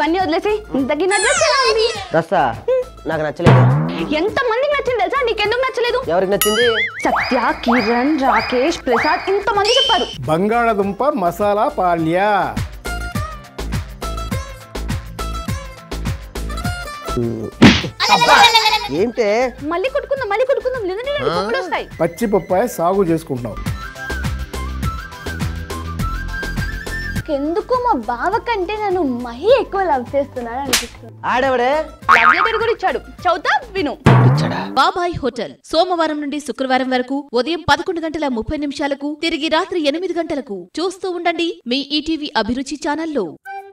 ఇవన్నీ వదిలేసి ఇంతకి నా డ్రెస్ ఎలా ఉంది రస్తా నాకు నచ్చలేదు ఎంత మందికి నచ్చింది తెలుసా నీకెందుకు నచ్చలేదు ఎవరికి నచ్చింది సత్య కిరణ్ రాకేష్ ప్రసాద్ ఇంత మంది చెప్పారు బంగాళదుంప మసాలా పాల్యా ఏంటే మళ్ళీ కొట్టుకుందాం మళ్ళీ కొట్టుకుందాం లేదంటే రెండు కుక్కలు వస్తాయి పచ్చి పప్పాయ సాగు చేసుకుంటున్నాం ఎందుకు మా బావ కంటే నన్ను మహి ఎక్కువ లవ్ చేస్తున్నాడు అనిపిస్తుంది ఆడెవడే లవ్ లెటర్ కూడా ఇచ్చాడు చౌతా విను బాబాయ్ హోటల్ సోమవారం నుండి శుక్రవారం వరకు ఉదయం పదకొండు గంటల ముప్పై నిమిషాలకు తిరిగి రాత్రి ఎనిమిది గంటలకు చూస్తూ ఉండండి మీ ఈటీవీ అభిరుచి ఛానల్లో